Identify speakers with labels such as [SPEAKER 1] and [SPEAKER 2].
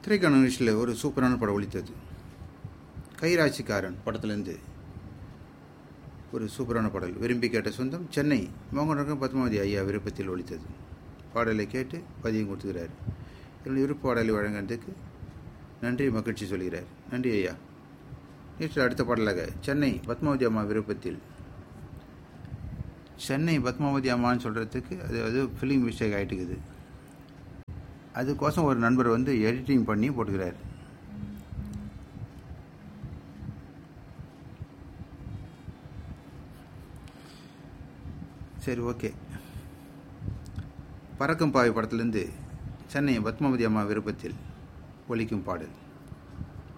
[SPEAKER 1] திரைக்கான நிகழ்ச்சியில் ஒரு சூப்பரான படம் ஒழித்தது கைராட்சிக்காரன் படத்துலேருந்து ஒரு சூப்பரான பாடல் விரும்பி கேட்ட சொந்தம் சென்னை மோகனரகம் பத்மாவதி ஐயா விருப்பத்தில் ஒழித்தது பாடலை கேட்டு பதியம் கொடுத்துக்கிறார் என்னுடைய விருப்ப பாடலை வழங்கினதுக்கு நன்றி மகிழ்ச்சி சொல்கிறார் நன்றி ஐயா நேற்று அடுத்த பாடலாக சென்னை பத்மாவதி அம்மா விருப்பத்தில் சென்னை பத்மாவதி அம்மான்னு சொல்கிறதுக்கு அது அது ஃபிலிம் மிஸ்டேக் ஆகிட்டுக்குது அதுக்கோசம் ஒரு நண்பர் வந்து எடிட்டிங் பண்ணி போட்டுக்கிறார் சரி ஓகே பறக்கும் பாவை படத்துலேருந்து சென்னை பத்மாவதி அம்மா விருப்பத்தில் ஒலிக்கும் பாடல்